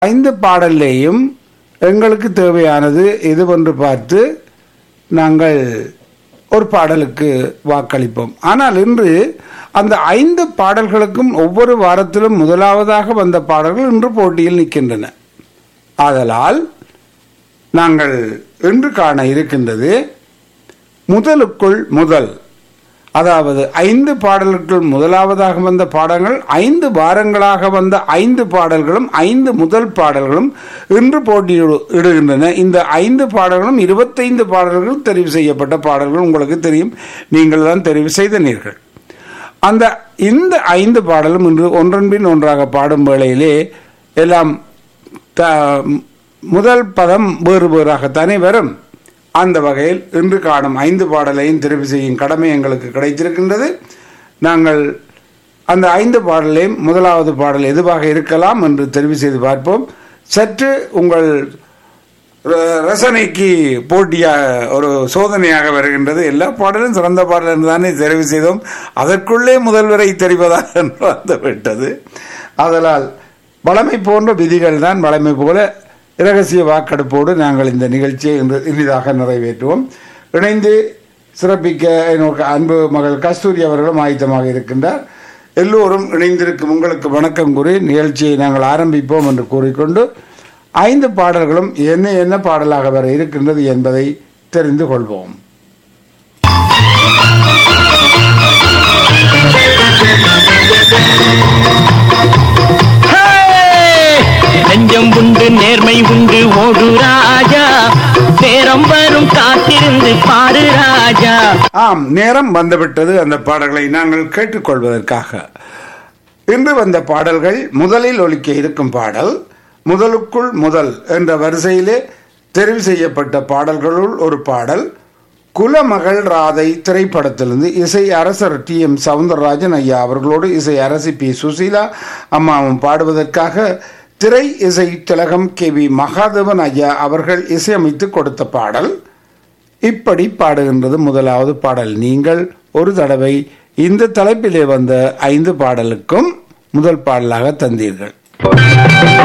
ஐந்து பாடல்லையும் எங்களுக்கு தேவையானது எதுவென்று பார்த்து நாங்கள் ஒரு பாடலுக்கு வாக்களிப்போம் ஆனால் இன்று அந்த ஐந்து பாடல்களுக்கும் ஒவ்வொரு வாரத்திலும் முதலாவதாக வந்த பாடல்கள் இன்று போட்டியில் நிற்கின்றன ஆதலால் நாங்கள் இன்று காண இருக்கின்றது முதலுக்குள் முதல் அதாவது ஐந்து பாடல்களுக்குள் முதலாவதாக வந்த பாடல்கள் ஐந்து வாரங்களாக வந்த ஐந்து பாடல்களும் ஐந்து முதல் பாடல்களும் இன்று போட்டியிடுகின்றன இந்த ஐந்து பாடல்களும் இருபத்தைந்து பாடல்கள் தெரிவு செய்யப்பட்ட பாடல்கள் உங்களுக்கு தெரியும் நீங்கள் தான் தெரிவு செய்தனீர்கள் அந்த இந்த ஐந்து பாடலும் இன்று ஒன்றன்பின் ஒன்றாக பாடும் வேளையிலே எல்லாம் த முதல் பதம் வேறு வேறாகத்தானே வரும் அந்த வகையில் இன்று காணும் ஐந்து பாடலையும் தெரிவு செய்யும் கடமை எங்களுக்கு கிடைத்திருக்கின்றது நாங்கள் அந்த ஐந்து பாடலையும் முதலாவது பாடல் எதுவாக இருக்கலாம் என்று தெரிவு செய்து பார்ப்போம் சற்று உங்கள் ர- ரசனைக்கு போட்டியாக ஒரு சோதனையாக வருகின்றது எல்லா பாடலும் சிறந்த பாடல் என்று தானே தெரிவு செய்தோம் அதற்குள்ளே முதல்வரை தெரிவதாக என்று வந்து விட்டது அதனால் வளமை போன்ற விதிகள் தான் வளமை போல இரகசிய வாக்கெடுப்போடு நாங்கள் இந்த நிகழ்ச்சியை இன்று இனிதாக நிறைவேற்றுவோம் இணைந்து சிறப்பிக்க என்னோட அன்பு மகள் கஸ்தூரி அவர்களும் ஆயத்தமாக இருக்கின்றார் எல்லோரும் இணைந்திருக்கும் உங்களுக்கு வணக்கம் கூறி நிகழ்ச்சியை நாங்கள் ஆரம்பிப்போம் என்று கூறிக்கொண்டு ஐந்து பாடல்களும் என்ன என்ன பாடலாக வர இருக்கின்றது என்பதை தெரிந்து கொள்வோம் நெஞ்சம் உண்டு நேர்மை உண்டு ஓடு ராஜா நேரம் வரும் காத்திருந்து பாரு ராஜா ஆம் நேரம் வந்துவிட்டது அந்த பாடல்களை நாங்கள் கேட்டுக்கொள்வதற்காக இன்று வந்த பாடல்கள் முதலில் ஒலிக்க இருக்கும் பாடல் முதலுக்குள் முதல் என்ற வரிசையிலே தெரிவு செய்யப்பட்ட பாடல்களுள் ஒரு பாடல் குலமகள் ராதை திரைப்படத்திலிருந்து இசை அரசர் டி எம் சவுந்தரராஜன் ஐயா அவர்களோடு இசை அரசி பி சுசீலா அம்மாவும் பாடுவதற்காக திரை இசை திலகம் கே வி மகாதேவன் ஐயா அவர்கள் இசையமைத்து கொடுத்த பாடல் இப்படி பாடுகின்றது முதலாவது பாடல் நீங்கள் ஒரு தடவை இந்த தலைப்பிலே வந்த ஐந்து பாடலுக்கும் முதல் பாடலாக தந்தீர்கள்